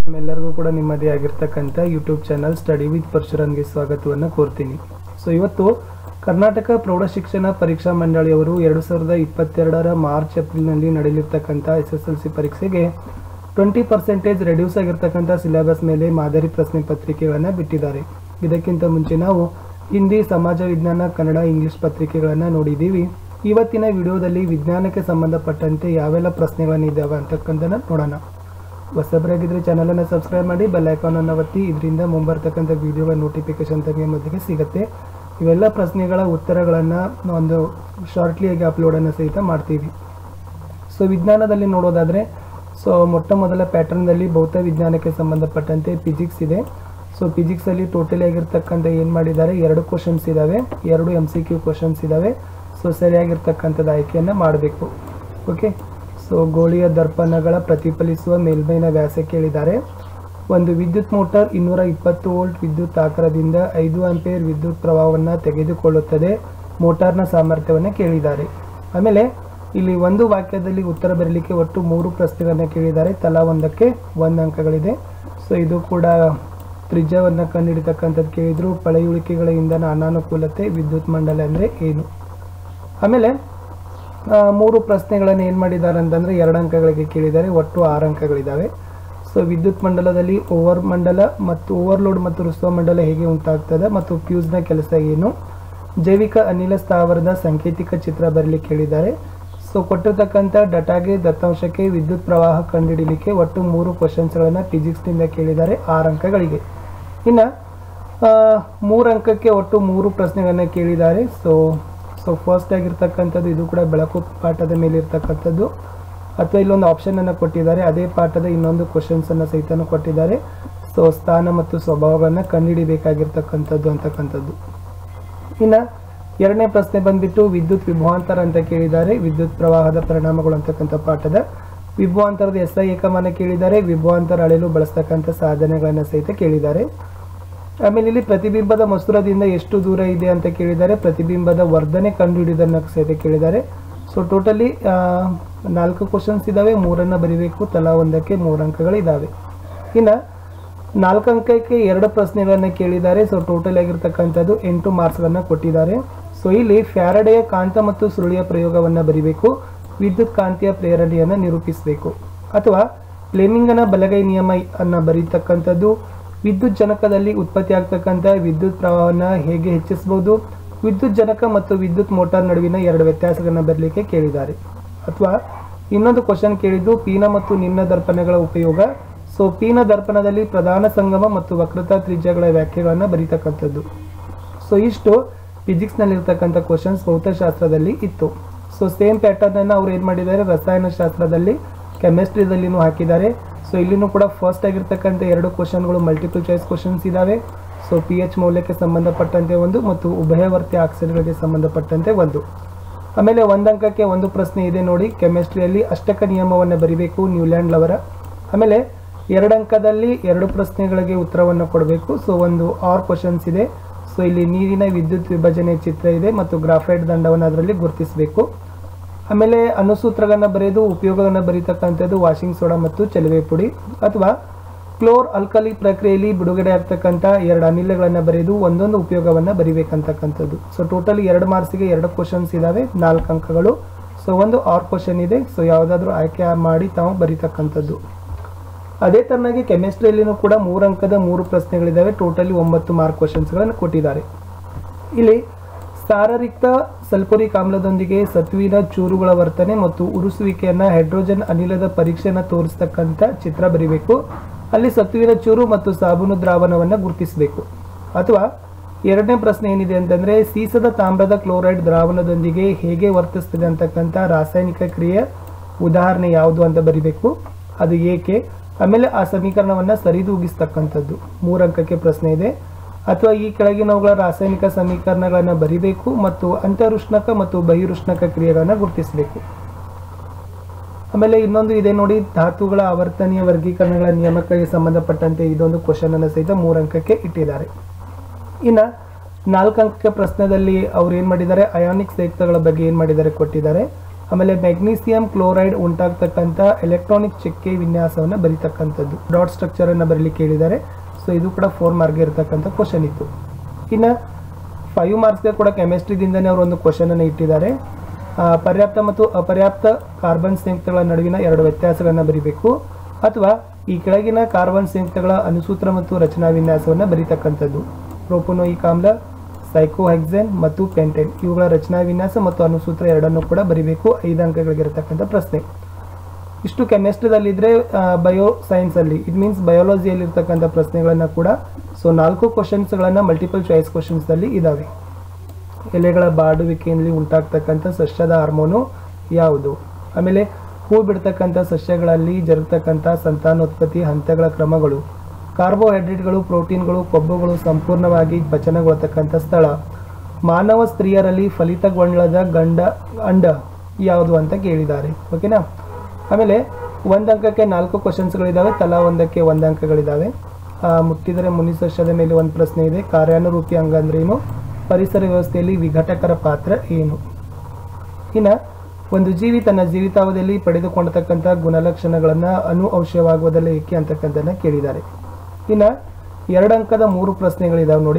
ನಿಮ್ಮೆಲ್ಲರಿಗೂ ಕೂಡ ನಿಮ್ಮದೇ ಆಗಿರ್ತಕ್ಕಂಥ ಯೂಟ್ಯೂಬ್ ಚಾನಲ್ ಸ್ಟಡಿ ವಿತ್ ಪರಶುರಾಮ್ಗೆ ಸ್ವಾಗತವನ್ನು ಕೋರ್ತೀನಿ ಸೊ ಇವತ್ತು ಕರ್ನಾಟಕ ಪ್ರೌಢಶಿಕ್ಷಣ ಪರೀಕ್ಷಾ ಮಂಡಳಿಯವರು ಎರಡು ಸಾವಿರದ ಇಪ್ಪತ್ತೆರಡರ ಮಾರ್ಚ್ ಏಪ್ರಿಲ್ನಲ್ಲಿ ನಡೆಯಲಿರ್ತಕ್ಕಂಥ ಎಸ್ ಎಸ್ ಎಲ್ ಸಿ ಪರೀಕ್ಷೆಗೆ ಟ್ವೆಂಟಿ ಪರ್ಸೆಂಟೇಜ್ ರೆಡ್ಯೂಸ್ ಆಗಿರ್ತಕ್ಕಂಥ ಸಿಲೆಬಸ್ ಮೇಲೆ ಮಾದರಿ ಪ್ರಶ್ನೆ ಪತ್ರಿಕೆಗಳನ್ನು ಬಿಟ್ಟಿದ್ದಾರೆ ಇದಕ್ಕಿಂತ ಮುಂಚೆ ನಾವು ಹಿಂದಿ ಸಮಾಜ ವಿಜ್ಞಾನ ಕನ್ನಡ ಇಂಗ್ಲಿಷ್ ಪತ್ರಿಕೆಗಳನ್ನು ನೋಡಿದ್ದೀವಿ ಇವತ್ತಿನ ವಿಡಿಯೋದಲ್ಲಿ ವಿಜ್ಞಾನಕ್ಕೆ ಸಂಬಂಧಪಟ್ಟಂತೆ ಯಾವೆಲ್ಲ ಪ್ರಶ್ನೆಗಳನ್ನು ಇದ್ದಾವೆ ಅಂತಕ್ಕಂಥದ್ದನ್ನ ನೋಡೋಣ ಹೊಸಬರಾಗಿದ್ದರೆ ಚಾನಲನ್ನು ಸಬ್ಸ್ಕ್ರೈಬ್ ಮಾಡಿ ಬೆಲ್ ಐಕಾನನ್ನು ಒತ್ತಿ ಇದರಿಂದ ಮುಂಬರ್ತಕ್ಕಂಥ ವಿಡಿಯೋಗಳ ನೋಟಿಫಿಕೇಶನ್ ತಮಗೆ ಮೊದಲಿಗೆ ಸಿಗುತ್ತೆ ಇವೆಲ್ಲ ಪ್ರಶ್ನೆಗಳ ಉತ್ತರಗಳನ್ನು ಒಂದು ಶಾರ್ಟ್ಲಿಯಾಗಿ ಅಪ್ಲೋಡನ್ನು ಸಹಿತ ಮಾಡ್ತೀವಿ ಸೊ ವಿಜ್ಞಾನದಲ್ಲಿ ನೋಡೋದಾದರೆ ಸೊ ಮೊಟ್ಟ ಮೊದಲ ಪ್ಯಾಟರ್ನ್ದಲ್ಲಿ ಭೌತ ವಿಜ್ಞಾನಕ್ಕೆ ಸಂಬಂಧಪಟ್ಟಂತೆ ಫಿಸಿಕ್ಸ್ ಇದೆ ಸೊ ಫಿಸಿಕ್ಸಲ್ಲಿ ಟೋಟಲಿ ಆಗಿರ್ತಕ್ಕಂಥ ಏನು ಮಾಡಿದ್ದಾರೆ ಎರಡು ಕ್ವಶನ್ಸ್ ಇದ್ದಾವೆ ಎರಡು ಎಮ್ ಸಿ ಕ್ಯೂ ಕ್ವಶನ್ಸ್ ಇದ್ದಾವೆ ಸೊ ಸರಿಯಾಗಿರ್ತಕ್ಕಂಥದ್ದು ಆಯ್ಕೆಯನ್ನು ಮಾಡಬೇಕು ಓಕೆ ಸೊ ಗೋಳಿಯ ದರ್ಪಣಗಳ ಪ್ರತಿಫಲಿಸುವ ಮೇಲ್ಮೈನ ವ್ಯಾಸ ಕೇಳಿದ್ದಾರೆ ಒಂದು ವಿದ್ಯುತ್ ಮೋಟಾರ್ ಇನ್ನೂರ ಇಪ್ಪತ್ತು ವೋಲ್ಟ್ ವಿದ್ಯುತ್ ಆಕಾರದಿಂದ ಐದು ಆಂಪೇರ್ ವಿದ್ಯುತ್ ಪ್ರವಾಹವನ್ನು ತೆಗೆದುಕೊಳ್ಳುತ್ತದೆ ಮೋಟಾರ್ನ ಸಾಮರ್ಥ್ಯವನ್ನು ಕೇಳಿದ್ದಾರೆ ಆಮೇಲೆ ಇಲ್ಲಿ ಒಂದು ವಾಕ್ಯದಲ್ಲಿ ಉತ್ತರ ಬರಲಿಕ್ಕೆ ಒಟ್ಟು ಮೂರು ಪ್ರಶ್ನೆಗಳನ್ನು ಕೇಳಿದ್ದಾರೆ ತಲಾ ಒಂದಕ್ಕೆ ಒಂದು ಅಂಕಗಳಿದೆ ಸೊ ಇದು ಕೂಡ ತ್ರಿಜ್ಯವನ್ನು ಕಂಡುಹಿಡಿತಕ್ಕಂಥದ್ದು ಕೇಳಿದ್ರು ಪಳೆಯುಳಿಕೆಗಳ ಇಂಧನ ಅನಾನುಕೂಲತೆ ವಿದ್ಯುತ್ ಮಂಡಲ ಅಂದರೆ ಏನು ಆಮೇಲೆ ಆ, ಮೂರು ಪ್ರಶ್ನೆಗಳನ್ನು ಏನು ಮಾಡಿದ್ದಾರೆ ಅಂತಂದರೆ ಎರಡು ಅಂಕಗಳಿಗೆ ಕೇಳಿದ್ದಾರೆ ಒಟ್ಟು ಆರು ಅಂಕಗಳಿದ್ದಾವೆ ಸೊ ವಿದ್ಯುತ್ ಮಂಡಲದಲ್ಲಿ ಓವರ್ ಮಂಡಲ ಮತ್ತು ಓವರ್ಲೋಡ್ ಮತ್ತು ರುಸ್ವ ಮಂಡಲ ಹೇಗೆ ಉಂಟಾಗ್ತದೆ ಮತ್ತು ಫ್ಯೂಸ್ನ ಕೆಲಸ ಏನು ಜೈವಿಕ ಅನಿಲ ಸ್ಥಾವರದ ಸಾಂಕೇತಿಕ ಚಿತ್ರ ಬರಲಿಕ್ಕೆ ಕೇಳಿದ್ದಾರೆ ಸೊ ಕೊಟ್ಟಿರ್ತಕ್ಕಂಥ ಡಟಾಗೆ ದತ್ತಾಂಶಕ್ಕೆ ವಿದ್ಯುತ್ ಪ್ರವಾಹ ಕಂಡುಹಿಡಿಯಲಿಕ್ಕೆ ಒಟ್ಟು ಮೂರು ಕ್ವಶನ್ಸ್ಗಳನ್ನು ಫಿಸಿಕ್ಸ್ನಿಂದ ಕೇಳಿದ್ದಾರೆ ಆರು ಅಂಕಗಳಿಗೆ ಇನ್ನು ಮೂರು ಅಂಕಕ್ಕೆ ಒಟ್ಟು ಮೂರು ಪ್ರಶ್ನೆಗಳನ್ನು ಕೇಳಿದ್ದಾರೆ ಸೊ ಸೊ ಫಸ್ಟ್ ಆಗಿರ್ತಕ್ಕಂಥದ್ದು ಇದು ಕೂಡ ಬೆಳಕು ಪಾಠದ ಮೇಲೆ ಇರ್ತಕ್ಕಂಥದ್ದು ಅಥವಾ ಇಲ್ಲೊಂದು ಆಪ್ಷನನ್ನು ಕೊಟ್ಟಿದ್ದಾರೆ ಅದೇ ಪಾಠದ ಇನ್ನೊಂದು ಕ್ವಶನ್ಸನ್ನು ಸಹಿತ ಕೊಟ್ಟಿದ್ದಾರೆ ಸೊ ಸ್ಥಾನ ಮತ್ತು ಸ್ವಭಾವಗಳನ್ನು ಕಂಡುಹಿಡಿಬೇಕಾಗಿರ್ತಕ್ಕಂಥದ್ದು ಅಂತಕ್ಕಂಥದ್ದು ಇನ್ನು ಎರಡನೇ ಪ್ರಶ್ನೆ ಬಂದ್ಬಿಟ್ಟು ವಿದ್ಯುತ್ ವಿಭವಾಂತರ ಅಂತ ಕೇಳಿದ್ದಾರೆ ವಿದ್ಯುತ್ ಪ್ರವಾಹದ ಪರಿಣಾಮಗಳು ಅಂತಕ್ಕಂಥ ಪಾಠದ ವಿಭವಾಂತರದ ಎಸ್ ಐ ಏಕಮಾನ ಕೇಳಿದ್ದಾರೆ ವಿಭವಾಂತರ ಅಳೆಯಲು ಬಳಸ್ತಕ್ಕಂಥ ಸಾಧನೆಗಳನ್ನು ಸಹಿತ ಕೇಳಿದ್ದಾರೆ ಆಮೇಲೆ ಇಲ್ಲಿ ಪ್ರತಿಬಿಂಬದ ಮಸೂರದಿಂದ ಎಷ್ಟು ದೂರ ಇದೆ ಅಂತ ಕೇಳಿದ್ದಾರೆ ಪ್ರತಿಬಿಂಬದ ವರ್ಧನೆ ಕಂಡುಹಿಡಿದನ್ನು ಸಹಿತ ಕೇಳಿದ್ದಾರೆ ಸೊ ಟೋಟಲಿ ನಾಲ್ಕು ಕ್ವಶನ್ಸ್ ಇದ್ದಾವೆ ಮೂರನ್ನು ಬರಿಬೇಕು ತಲಾ ಒಂದಕ್ಕೆ ಮೂರು ಅಂಕಗಳು ಇದ್ದಾವೆ ಇನ್ನು ನಾಲ್ಕು ಅಂಕಕ್ಕೆ ಎರಡು ಪ್ರಶ್ನೆಗಳನ್ನು ಕೇಳಿದ್ದಾರೆ ಸೊ ಟೋಟಲ್ ಆಗಿರ್ತಕ್ಕಂಥದ್ದು ಎಂಟು ಮಾರ್ಕ್ಸ್ಗಳನ್ನು ಕೊಟ್ಟಿದ್ದಾರೆ ಸೊ ಇಲ್ಲಿ ಫ್ಯಾರಡೆಯ ಕಾಂತ ಮತ್ತು ಸುರುಳಿಯ ಪ್ರಯೋಗವನ್ನು ಬರಿಬೇಕು ವಿದ್ಯುತ್ ಕಾಂತಿಯ ಪ್ರೇರಣೆಯನ್ನು ನಿರೂಪಿಸಬೇಕು ಅಥವಾ ಫ್ಲೇಮಿಂಗನ ಬಲಗೈ ನಿಯಮ ಅನ್ನು ಬರೀತಕ್ಕಂಥದ್ದು ವಿದ್ಯುತ್ ಜನಕದಲ್ಲಿ ಉತ್ಪತ್ತಿ ಆಗ್ತಕ್ಕಂಥ ವಿದ್ಯುತ್ ಪ್ರವಾಹವನ್ನು ಹೇಗೆ ಹೆಚ್ಚಿಸಬಹುದು ವಿದ್ಯುತ್ ಜನಕ ಮತ್ತು ವಿದ್ಯುತ್ ಮೋಟಾರ್ ನಡುವಿನ ಎರಡು ವ್ಯತ್ಯಾಸಗಳನ್ನು ಬರಲಿಕ್ಕೆ ಕೇಳಿದ್ದಾರೆ ಅಥವಾ ಇನ್ನೊಂದು ಕ್ವಶನ್ ಕೇಳಿದ್ದು ಪೀನ ಮತ್ತು ನಿಮ್ನ ದರ್ಪಣಗಳ ಉಪಯೋಗ ಸೊ ಪೀನ ದರ್ಪಣದಲ್ಲಿ ಪ್ರಧಾನ ಸಂಗಮ ಮತ್ತು ವಕ್ರತಾ ತ್ರಿಜ್ಯಗಳ ವ್ಯಾಖ್ಯೆಗಳನ್ನು ಬರೀತಕ್ಕಂಥದ್ದು ಸೊ ಇಷ್ಟು ಫಿಸಿಕ್ಸ್ನಲ್ಲಿರ್ತಕ್ಕಂಥ ಕ್ವಶನ್ಸ್ ಭೌತಶಾಸ್ತ್ರದಲ್ಲಿ ಇತ್ತು ಸೊ ಸೇಮ್ ಪ್ಯಾಟರ್ನನ್ನು ಅವ್ರು ಏನು ಮಾಡಿದ್ದಾರೆ ರಸಾಯನಶಾಸ್ತ್ರದಲ್ಲಿ ಕೆಮಿಸ್ಟ್ರಿದಲ್ಲಿನೂ ಹಾಕಿದ್ದಾರೆ ಸೊ ಇಲ್ಲಿನೂ ಕೂಡ ಫಸ್ಟ್ ಆಗಿರ್ತಕ್ಕಂಥ ಎರಡು ಕ್ವಶನ್ಗಳು ಮಲ್ಟಿಪಲ್ ಚಾಯ್ಸ್ ಕ್ವಶನ್ಸ್ ಇದ್ದಾವೆ ಸೊ ಪಿ ಎಚ್ ಮೌಲ್ಯಕ್ಕೆ ಸಂಬಂಧಪಟ್ಟಂತೆ ಒಂದು ಮತ್ತು ಉಭಯವರ್ತಿ ಆಕ್ಸಿಡ್ಗಳಿಗೆ ಸಂಬಂಧಪಟ್ಟಂತೆ ಒಂದು ಆಮೇಲೆ ಒಂದು ಅಂಕಕ್ಕೆ ಒಂದು ಪ್ರಶ್ನೆ ಇದೆ ನೋಡಿ ಕೆಮಿಸ್ಟ್ರಿಯಲ್ಲಿ ಅಷ್ಟಕ ನಿಯಮವನ್ನು ಬರಿಬೇಕು ನ್ಯೂಲ್ಯಾಂಡ್ ಲವರ ಆಮೇಲೆ ಎರಡು ಅಂಕದಲ್ಲಿ ಎರಡು ಪ್ರಶ್ನೆಗಳಿಗೆ ಉತ್ತರವನ್ನು ಕೊಡಬೇಕು ಸೊ ಒಂದು ಆರ್ ಕ್ವಶನ್ಸ್ ಇದೆ ಸೊ ಇಲ್ಲಿ ನೀರಿನ ವಿದ್ಯುತ್ ವಿಭಜನೆ ಚಿತ್ರ ಇದೆ ಮತ್ತು ಗ್ರಾಫೈಟ್ ದಂಡವನ್ನು ಅದರಲ್ಲಿ ಗುರುತಿಸಬೇಕು ಆಮೇಲೆ ಅನುಸೂತ್ರಗಳನ್ನು ಬರೆದು ಉಪಯೋಗವನ್ನು ಬರೀತಕ್ಕಂಥದ್ದು ವಾಷಿಂಗ್ ಸೋಡಾ ಮತ್ತು ಚಲುವೆ ಪುಡಿ ಅಥವಾ ಕ್ಲೋರ್ ಅಲ್ಕಲಿ ಪ್ರಕ್ರಿಯೆಯಲ್ಲಿ ಬಿಡುಗಡೆ ಆಗ್ತಕ್ಕಂಥ ಎರಡು ಅನಿಲಗಳನ್ನು ಬರೆದು ಒಂದೊಂದು ಉಪಯೋಗವನ್ನು ಬರಿಬೇಕಂತಕ್ಕಂಥದ್ದು ಸೊ ಟೋಟಲಿ ಎರಡು ಮಾರ್ಕ್ಸಿಗೆ ಎರಡು ಕ್ವಶನ್ಸ್ ಇದ್ದಾವೆ ನಾಲ್ಕು ಅಂಕಗಳು ಸೊ ಒಂದು ಆರ್ ಕ್ವಶನ್ ಇದೆ ಸೊ ಯಾವುದಾದ್ರೂ ಆಯ್ಕೆ ಮಾಡಿ ತಾವು ಬರೀತಕ್ಕಂಥದ್ದು ಅದೇ ತರನಾಗಿ ಕೆಮಿಸ್ಟ್ರಿಯಲ್ಲಿನೂ ಕೂಡ ಮೂರು ಅಂಕದ ಮೂರು ಪ್ರಶ್ನೆಗಳಿದ್ದಾವೆ ಟೋಟಲಿ ಒಂಬತ್ತು ಮಾರ್ಕ್ ಕ್ವಶನ್ಸ್ಗಳನ್ನು ಕೊಟ್ಟಿದ್ದಾರೆ ಇಲ್ಲಿ ಸಾರರಿಕ್ತ ಸಲ್ಫೋರಿಕ್ ಆಮ್ಲದೊಂದಿಗೆ ಸತ್ವಿನ ಚೂರುಗಳ ವರ್ತನೆ ಮತ್ತು ಉರುಸುವಿಕೆಯನ್ನು ಹೈಡ್ರೋಜನ್ ಅನಿಲದ ಪರೀಕ್ಷೆಯನ್ನು ತೋರಿಸ್ತಕ್ಕಂಥ ಚಿತ್ರ ಬರಿಬೇಕು ಅಲ್ಲಿ ಸತ್ವಿನ ಚೂರು ಮತ್ತು ಸಾಬೂನು ದ್ರಾವಣವನ್ನು ಗುರುತಿಸಬೇಕು ಅಥವಾ ಎರಡನೇ ಪ್ರಶ್ನೆ ಏನಿದೆ ಅಂತಂದರೆ ಸೀಸದ ತಾಮ್ರದ ಕ್ಲೋರೈಡ್ ದ್ರಾವಣದೊಂದಿಗೆ ಹೇಗೆ ವರ್ತಿಸ್ತದೆ ಅಂತಕ್ಕಂಥ ರಾಸಾಯನಿಕ ಕ್ರಿಯೆ ಉದಾಹರಣೆ ಯಾವುದು ಅಂತ ಬರಿಬೇಕು ಅದು ಏಕೆ ಆಮೇಲೆ ಆ ಸಮೀಕರಣವನ್ನು ಸರಿದೂಗಿಸ್ತಕ್ಕಂಥದ್ದು ಮೂರು ಅಂಕಕ್ಕೆ ಪ್ರಶ್ನೆ ಇದೆ ಅಥವಾ ಈ ಕೆಳಗಿನವುಗಳ ರಾಸಾಯನಿಕ ಸಮೀಕರಣಗಳನ್ನು ಬರಿಬೇಕು ಮತ್ತು ಅಂತರುಷ್ಣಕ ಮತ್ತು ಬಹಿರುಷ್ಣಕ ಕ್ರಿಯೆಗಳನ್ನು ಗುರುತಿಸಬೇಕು ಆಮೇಲೆ ಇನ್ನೊಂದು ಇದೆ ನೋಡಿ ಧಾತುಗಳ ಆವರ್ತನೀಯ ವರ್ಗೀಕರಣಗಳ ನಿಯಮಕ್ಕೆ ಸಂಬಂಧಪಟ್ಟಂತೆ ಇದೊಂದು ಕ್ವಶನ್ ಅನ್ನು ಸಹಿತ ಮೂರು ಅಂಕಕ್ಕೆ ಇಟ್ಟಿದ್ದಾರೆ ಇನ್ನು ನಾಲ್ಕು ಅಂಕಕ್ಕೆ ಪ್ರಶ್ನೆದಲ್ಲಿ ಅವ್ರು ಏನು ಮಾಡಿದ್ದಾರೆ ಅಯಾನಿಕ್ ಸಂಯುಕ್ತಗಳ ಬಗ್ಗೆ ಏನು ಮಾಡಿದ್ದಾರೆ ಕೊಟ್ಟಿದ್ದಾರೆ ಆಮೇಲೆ ಮೆಗ್ನೀಸಿಯಂ ಕ್ಲೋರೈಡ್ ಉಂಟಾಗ್ತಕ್ಕಂಥ ಎಲೆಕ್ಟ್ರಾನಿಕ್ ಚೆಕ್ಕೆ ವಿನ್ಯಾಸವನ್ನು ಬರೀತಕ್ಕಂಥದ್ದು ಡಾಟ್ ಸ್ಟ್ರಕ್ಚರ್ ಅನ್ನು ಬರಲಿಕ್ಕೆ ಹೇಳಿದ್ದಾರೆ ಸೊ ಇದು ಕೂಡ ಫೋರ್ ಮಾರ್ಕ್ಗೆ ಇರತಕ್ಕಂಥ ಕ್ವಶನ್ ಇತ್ತು ಇನ್ನು ಫೈವ್ ಮಾರ್ಕ್ಸ್ಗೆ ಕೂಡ ಕೆಮಿಸ್ಟ್ರಿದಿಂದನೇ ಅವರು ಒಂದು ಕ್ವಶನ್ ಅನ್ನು ಇಟ್ಟಿದ್ದಾರೆ ಆ, ಪರ್ಯಾಪ್ತ ಮತ್ತು ಅಪರ್ಯಾಪ್ತ ಕಾರ್ಬನ್ ಸಂಯುಕ್ತಗಳ ನಡುವಿನ ಎರಡು ವ್ಯತ್ಯಾಸಗಳನ್ನು ಬರೀಬೇಕು ಅಥವಾ ಈ ಕೆಳಗಿನ ಕಾರ್ಬನ್ ಸಂಯುಕ್ತಗಳ ಅನುಸೂತ್ರ ಮತ್ತು ರಚನಾ ವಿನ್ಯಾಸವನ್ನು ಬರೀತಕ್ಕಂಥದ್ದು ಪ್ರೋಪೋನೋಯಿಕ್ ಆಮ್ಲ ಸೈಕೋಹೆಕ್ಸೆನ್ ಮತ್ತು ಪೆಂಟೆನ್ ಇವುಗಳ ರಚನಾ ವಿನ್ಯಾಸ ಮತ್ತು ಅನುಸೂತ್ರ ಎರಡನ್ನೂ ಕೂಡ ಬರೀಬೇಕು ಐದು ಅಂಕಗಳಿಗಿರತಕ್ಕಂಥ ಪ್ರಶ್ನೆ ಇಷ್ಟು ಕೆಮಿಸ್ಟ್ರಿದಲ್ಲಿದ್ದರೆ ಬಯೋ ಸೈನ್ಸಲ್ಲಿ ಇಟ್ ಮೀನ್ಸ್ ಬಯೋಲಜಿಯಲ್ಲಿ ಇರ್ತಕ್ಕಂಥ ಪ್ರಶ್ನೆಗಳನ್ನು ಕೂಡ ಸೊ ನಾಲ್ಕು ಕ್ವಶನ್ಸ್ಗಳನ್ನು ಮಲ್ಟಿಪಲ್ ಚಾಯ್ಸ್ ಕ್ವಶನ್ಸ್ದಲ್ಲಿ ಇದ್ದಾವೆ ಎಲೆಗಳ ಬಾಡುವಿಕೆಯಲ್ಲಿ ಉಂಟಾಗ್ತಕ್ಕಂಥ ಸಸ್ಯದ ಹಾರ್ಮೋನು ಯಾವುದು ಆಮೇಲೆ ಹೂ ಬಿಡ್ತಕ್ಕಂಥ ಸಸ್ಯಗಳಲ್ಲಿ ಜರುಗತಕ್ಕಂಥ ಸಂತಾನೋತ್ಪತ್ತಿ ಹಂತಗಳ ಕ್ರಮಗಳು ಕಾರ್ಬೋಹೈಡ್ರೇಟ್ಗಳು ಪ್ರೋಟೀನ್ಗಳು ಕೊಬ್ಬುಗಳು ಸಂಪೂರ್ಣವಾಗಿ ಪಚನಗೊಳ್ತಕ್ಕಂಥ ಸ್ಥಳ ಮಾನವ ಸ್ತ್ರೀಯರಲ್ಲಿ ಫಲಿತಗೊಂಡದ ಗಂಡ ಅಂಡ ಯಾವುದು ಅಂತ ಕೇಳಿದ್ದಾರೆ ಓಕೆನಾ ಆಮೇಲೆ ಒಂದು ಅಂಕಕ್ಕೆ ನಾಲ್ಕು ಕ್ವಶನ್ಸ್ಗಳಿದ್ದಾವೆ ತಲಾ ಒಂದಕ್ಕೆ ಒಂದು ಅಂಕಗಳಿದ್ದಾವೆ ಆ, ಮುಟ್ಟಿದರೆ ಮುನಿ ಸಸ್ಯದ ಮೇಲೆ ಒಂದು ಪ್ರಶ್ನೆ ಇದೆ ಕಾರ್ಯಾನುರೂಪಿ ಅಂಗ ಅಂದ್ರೆ ಏನು ಪರಿಸರ ವ್ಯವಸ್ಥೆಯಲ್ಲಿ ವಿಘಟಕರ ಪಾತ್ರ ಏನು ಇನ್ನು ಒಂದು ಜೀವಿ ತನ್ನ ಜೀವಿತಾವಧಿಯಲ್ಲಿ ಪಡೆದುಕೊಂಡತಕ್ಕಂಥ ಗುಣಲಕ್ಷಣಗಳನ್ನು ಅನು ಔಷಧವಾಗುವುದಲ್ಲ ಏಕೆ ಅಂತಕ್ಕಂಥದ್ದನ್ನ ಕೇಳಿದ್ದಾರೆ ಇನ್ನು ಎರಡು ಅಂಕದ ಮೂರು ಪ್ರಶ್ನೆಗಳಿದಾವೆ ನೋಡಿ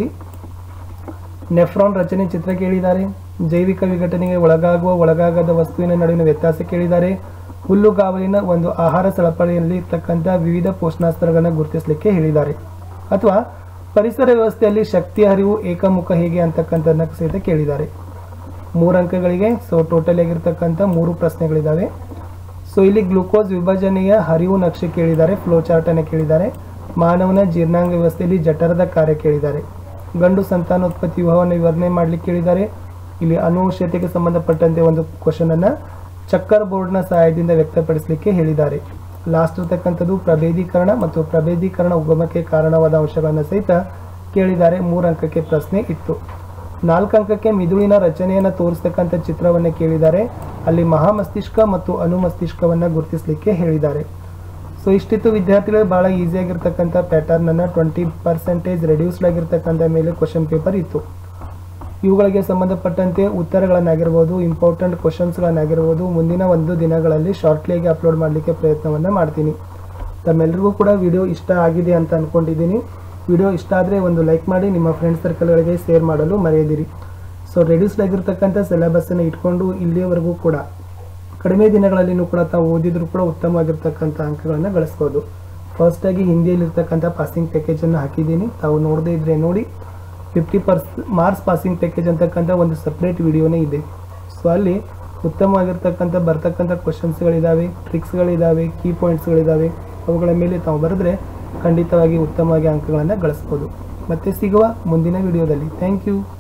ನೆಫ್ರಾನ್ ರಚನೆ ಚಿತ್ರ ಕೇಳಿದ್ದಾರೆ ಜೈವಿಕ ವಿಘಟನೆಗೆ ಒಳಗಾಗುವ ಒಳಗಾಗದ ವಸ್ತುವಿನ ನಡುವಿನ ವ್ಯತ್ಯಾಸ ಕೇಳಿದ್ದಾರೆ ಹುಲ್ಲುಗಾವಲಿನ ಒಂದು ಆಹಾರ ಸರಪಳಿಯಲ್ಲಿ ಇರ್ತಕ್ಕಂಥ ವಿವಿಧ ಪೋಷಣಾಸ್ತ್ರಗಳನ್ನು ಗುರುತಿಸಲಿಕ್ಕೆ ಹೇಳಿದ್ದಾರೆ ಅಥವಾ ಪರಿಸರ ವ್ಯವಸ್ಥೆಯಲ್ಲಿ ಶಕ್ತಿಯ ಹರಿವು ಏಕಮುಖ ಹೇಗೆ ಅಂತಕ್ಕಂಥದ್ದನ್ನ ಸಹಿತ ಕೇಳಿದ್ದಾರೆ ಮೂರು ಅಂಕಗಳಿಗೆ ಸೊ ಟೋಟಲ್ ಆಗಿರ್ತಕ್ಕಂಥ ಮೂರು ಪ್ರಶ್ನೆಗಳಿದ್ದಾವೆ ಸೊ ಇಲ್ಲಿ ಗ್ಲೂಕೋಸ್ ವಿಭಜನೆಯ ಹರಿವು ನಕ್ಷೆ ಕೇಳಿದ್ದಾರೆ ಫ್ಲೋ ಚಾರ್ಟ್ ಅನ್ನು ಕೇಳಿದ್ದಾರೆ ಮಾನವನ ಜೀರ್ಣಾಂಗ ವ್ಯವಸ್ಥೆಯಲ್ಲಿ ಜಠರದ ಕಾರ್ಯ ಕೇಳಿದ್ದಾರೆ ಗಂಡು ಸಂತಾನೋತ್ಪತ್ತಿ ವ್ಯೂಹವನ್ನು ವಿವರಣೆ ಮಾಡಲಿಕ್ಕೆ ಕೇಳಿದ್ದಾರೆ ಇಲ್ಲಿ ಅನುವಂಶೀಯತೆಗೆ ಸಂಬಂಧಪಟ್ಟಂತೆ ಒಂದು ಕ್ವಶನ್ ಅನ್ನ ಚಕ್ಕರ್ ಬೋರ್ಡ್ನ ಸಹಾಯದಿಂದ ವ್ಯಕ್ತಪಡಿಸಲಿಕ್ಕೆ ಹೇಳಿದ್ದಾರೆ ಲಾಸ್ಟ್ ಇರ್ತಕ್ಕಂಥದ್ದು ಪ್ರಭೇದೀಕರಣ ಮತ್ತು ಪ್ರಭೇದೀಕರಣ ಉಗಮಕ್ಕೆ ಕಾರಣವಾದ ಅಂಶಗಳನ್ನು ಸಹಿತ ಕೇಳಿದ್ದಾರೆ ಮೂರು ಅಂಕಕ್ಕೆ ಪ್ರಶ್ನೆ ಇತ್ತು ನಾಲ್ಕು ಅಂಕಕ್ಕೆ ಮಿದುಳಿನ ರಚನೆಯನ್ನು ತೋರಿಸ್ತಕ್ಕಂಥ ಚಿತ್ರವನ್ನು ಕೇಳಿದ್ದಾರೆ ಅಲ್ಲಿ ಮಹಾಮಸ್ತಿಷ್ಕ ಮತ್ತು ಅನುಮಸ್ತಿಷ್ಕವನ್ನು ಗುರುತಿಸಲಿಕ್ಕೆ ಹೇಳಿದ್ದಾರೆ ಸೊ ಇಷ್ಟಿತ್ತು ವಿದ್ಯಾರ್ಥಿಗಳು ಬಹಳ ಈಸಿಯಾಗಿರ್ತಕ್ಕಂಥ ಪ್ಯಾಟರ್ನನ್ನು ಟ್ವೆಂಟಿ ಪರ್ಸೆಂಟೇಜ್ ರೆಡ್ಯೂಸ್ಡ್ ಆಗಿರ್ತಕ್ಕಂಥ ಮೇಲೆ ಕ್ವಶನ್ ಪೇಪರ್ ಇತ್ತು ಇವುಗಳಿಗೆ ಸಂಬಂಧಪಟ್ಟಂತೆ ಉತ್ತರಗಳನ್ನಾಗಿರ್ಬೋದು ಇಂಪಾರ್ಟೆಂಟ್ ಕ್ವಶನ್ಸ್ಗಳನ್ನಾಗಿರ್ಬೋದು ಮುಂದಿನ ಒಂದು ದಿನಗಳಲ್ಲಿ ಶಾರ್ಟ್ಲಿಯಾಗಿ ಅಪ್ಲೋಡ್ ಮಾಡಲಿಕ್ಕೆ ಪ್ರಯತ್ನವನ್ನು ಮಾಡ್ತೀನಿ ತಮ್ಮೆಲ್ಲರಿಗೂ ಕೂಡ ವಿಡಿಯೋ ಇಷ್ಟ ಆಗಿದೆ ಅಂತ ಅಂದ್ಕೊಂಡಿದ್ದೀನಿ ವಿಡಿಯೋ ಇಷ್ಟ ಆದರೆ ಒಂದು ಲೈಕ್ ಮಾಡಿ ನಿಮ್ಮ ಫ್ರೆಂಡ್ ಸರ್ಕಲ್ಗಳಿಗೆ ಶೇರ್ ಮಾಡಲು ಮರೆಯದಿರಿ ಸೊ ರೆಡ್ಯೂಸ್ಡ್ ಆಗಿರ್ತಕ್ಕಂಥ ಸಿಲೆಬಸ್ಸನ್ನು ಇಟ್ಕೊಂಡು ಇಲ್ಲಿಯವರೆಗೂ ಕೂಡ ಕಡಿಮೆ ದಿನಗಳಲ್ಲಿನೂ ಕೂಡ ತಾವು ಓದಿದ್ರು ಕೂಡ ಉತ್ತಮವಾಗಿರ್ತಕ್ಕಂಥ ಅಂಕಗಳನ್ನು ಗಳಿಸ್ಬೋದು ಫಸ್ಟಾಗಿ ಹಿಂದಿಯಲ್ಲಿರ್ತಕ್ಕಂಥ ಪಾಸಿಂಗ್ ಪ್ಯಾಕೇಜನ್ನು ಹಾಕಿದ್ದೀನಿ ತಾವು ನೋಡದೇ ಇದ್ರೆ ನೋಡಿ fifty percent marks passing package ಅಂತಕ್ಕಂಥ ಒಂದು ಸಪ್ರೇಟ್ ವಿಡಿಯೋನೇ ಇದೆ ಸೊ ಅಲ್ಲಿ ಉತ್ತಮವಾಗಿರ್ತಕ್ಕಂಥ ಬರ್ತಕ್ಕಂಥ ಕ್ವಶನ್ಸ್ಗಳಿದ್ದಾವೆ ಟ್ರಿಕ್ಸ್ಗಳಿದ್ದಾವೆ ಕೀ ಪಾಯಿಂಟ್ಸ್ಗಳಿದ್ದಾವೆ ಅವುಗಳ ಮೇಲೆ ತಾವು ಬರೆದ್ರೆ ಖಂಡಿತವಾಗಿ ಉತ್ತಮವಾಗಿ ಅಂಕಗಳನ್ನು ಗಳಿಸ್ಬೋದು ಮತ್ತೆ ಸಿಗುವ ಮುಂದಿನ ವಿಡಿಯೋದಲ್ಲಿ ಥ್ಯಾಂಕ್ ಯು